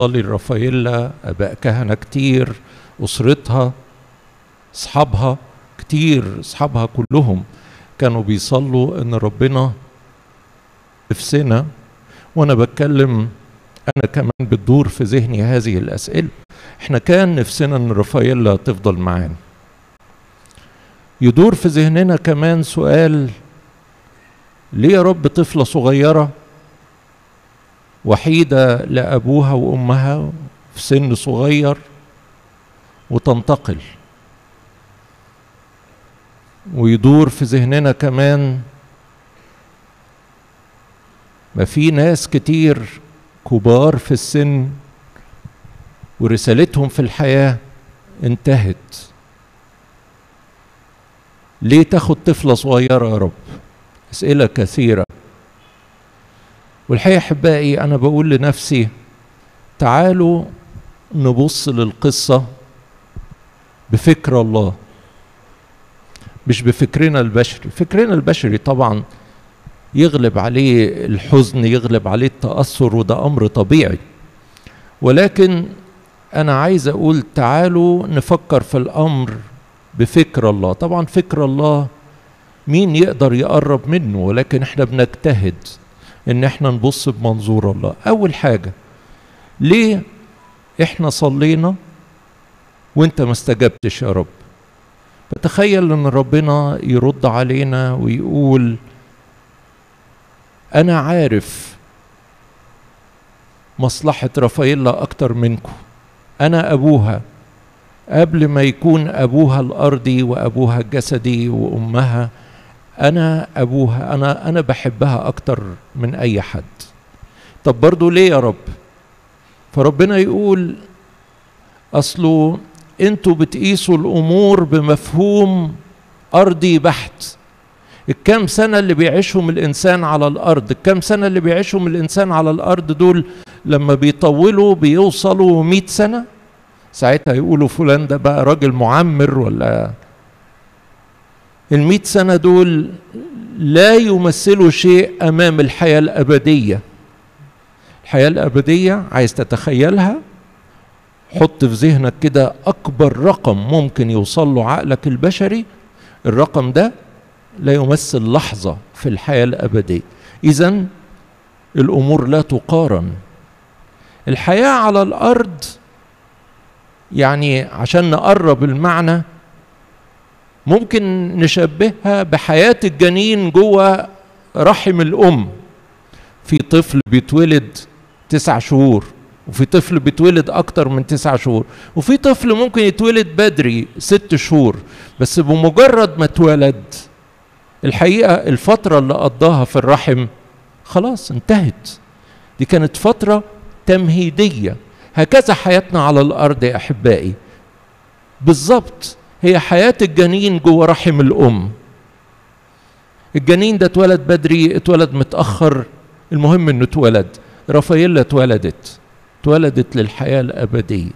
بتصلي لرافائيلا اباء كهنه كتير اسرتها اصحابها كتير اصحابها كلهم كانوا بيصلوا ان ربنا نفسنا وانا بتكلم انا كمان بتدور في ذهني هذه الاسئله احنا كان نفسنا ان رافائيلا تفضل معانا يدور في ذهننا كمان سؤال ليه يا رب طفله صغيره وحيده لابوها وامها في سن صغير وتنتقل ويدور في ذهننا كمان ما في ناس كتير كبار في السن ورسالتهم في الحياه انتهت ليه تاخد طفله صغيره يا رب اسئله كثيره والحقيقه احبائي انا بقول لنفسي تعالوا نبص للقصه بفكر الله مش بفكرنا البشري فكرنا البشري طبعا يغلب عليه الحزن يغلب عليه التاثر وده امر طبيعي ولكن انا عايز اقول تعالوا نفكر في الامر بفكر الله طبعا فكر الله مين يقدر يقرب منه ولكن احنا بنجتهد ان احنا نبص بمنظور الله اول حاجه ليه احنا صلينا وانت ما استجبتش يا رب فتخيل ان ربنا يرد علينا ويقول انا عارف مصلحه رافائيلا اكتر منكم انا ابوها قبل ما يكون ابوها الارضي وابوها الجسدي وامها انا ابوها انا انا بحبها اكتر من اي حد طب برضو ليه يا رب فربنا يقول اصله انتوا بتقيسوا الامور بمفهوم ارضي بحت الكام سنة اللي بيعيشهم الإنسان على الأرض الكام سنة اللي بيعيشهم الإنسان على الأرض دول لما بيطولوا بيوصلوا مئة سنة ساعتها يقولوا فلان ده بقى راجل معمر ولا المئة سنة دول لا يمثلوا شيء أمام الحياة الأبدية الحياة الأبدية عايز تتخيلها حط في ذهنك كده أكبر رقم ممكن يوصل له عقلك البشري الرقم ده لا يمثل لحظة في الحياة الأبدية إذا الأمور لا تقارن الحياة على الأرض يعني عشان نقرب المعنى ممكن نشبهها بحياة الجنين جوه رحم الأم في طفل بيتولد تسع شهور وفي طفل بيتولد أكتر من تسع شهور وفي طفل ممكن يتولد بدري ست شهور بس بمجرد ما اتولد الحقيقة الفترة اللي قضاها في الرحم خلاص انتهت دي كانت فترة تمهيدية هكذا حياتنا على الأرض يا أحبائي بالظبط هي حياة الجنين جوه رحم الأم الجنين ده اتولد بدري اتولد متأخر المهم انه اتولد رافائيلا اتولدت اتولدت للحياة الأبدية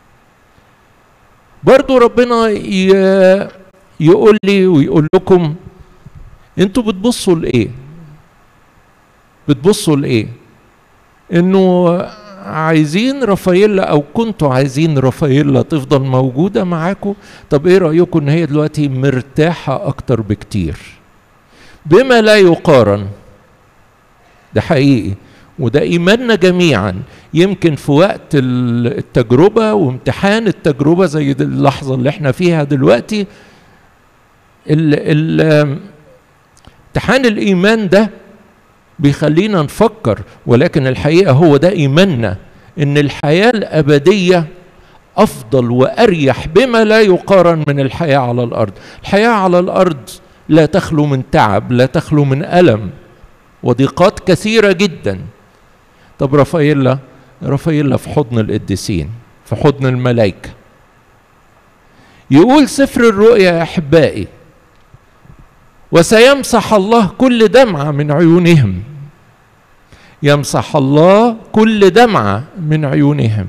برضو ربنا يقول لي ويقول لكم انتوا بتبصوا لايه بتبصوا لايه انه عايزين رافائيلا او كنتوا عايزين رافائيلا تفضل موجوده معاكم طب ايه رايكم ان هي دلوقتي مرتاحه اكتر بكتير بما لا يقارن ده حقيقي وده ايماننا جميعا يمكن في وقت التجربه وامتحان التجربه زي اللحظه اللي احنا فيها دلوقتي ال ال امتحان الايمان ده بيخلينا نفكر ولكن الحقيقه هو ده ايماننا ان الحياه الابديه افضل واريح بما لا يقارن من الحياه على الارض الحياه على الارض لا تخلو من تعب لا تخلو من الم وضيقات كثيره جدا طب رافائيلا رافائيلا في حضن القديسين في حضن الملائكه يقول سفر الرؤيا يا احبائي وسيمسح الله كل دمعه من عيونهم يمسح الله كل دمعه من عيونهم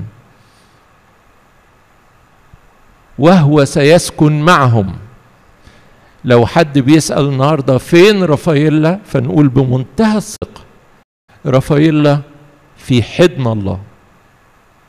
وهو سيسكن معهم لو حد بيسال النهارده فين رافائيلا فنقول بمنتهى الثقه رافائيلا في حضن الله